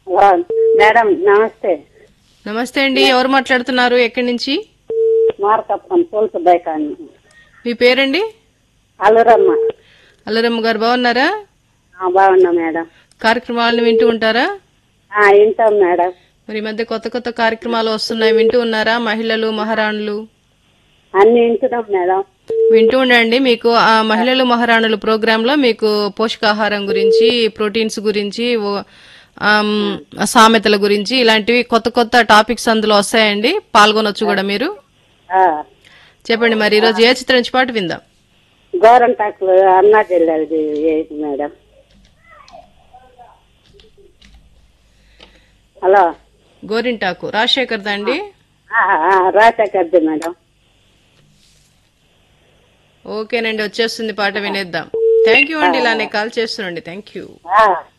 hello madam నమస్తే నమస్తే అండి ఎవరు మాట్లాడుతున్నారు ఎక్కడి నుంచి మార్కప్పం పులుసు బైకాని మీ పేరండి అల్లురమ్మ అల్లరమ్మ గారు బాగున్నారా ఆ, బాగున్నా మేడం కార్యక్రమాలను వింటూ ఉంటారా ఆ, వింటాం మేడం మరి ఈ మధ్య కొత్త కొత్త కార్యక్రమాలు వస్తున్నాయి వింటూ ఉన్నారా మహిళలు మహారాణులు అన్ని వింటున్నాం మేడం వింటూ ఉండండి మీకు ఆ మహిళలు మహారాణులు ప్రోగ్రామ్ లో మీకు పోషకాహారం గురించి ప్రోటీన్స్ గురించి ఓ- ఆమ్, సామెతల గురించి ఇలాంటివి కొత్త కొత్త టాపిక్స్ అందులో వస్తాయండి పాల్గొనొచ్చు కూడా మీరు ఆ, చెప్పండి మరి ఈరోజు ఏ చిత్రం నుంచి పాటు విందాం గోరంటాకులు అన్నా జిల్లాది ఏంటి మేడం హలో గోరింటాకు రాజశేఖర్ దండి ఆ, ఆ, రాజశేఖర్ది మేడం ఓకేనండి వచ్చేస్తుంది పాట వినేద్దాం థ్యాంక్ యూ అండి ఇలానే కాల్ చేస్తున్నాండి థ్యాంక్ యూ ఆ,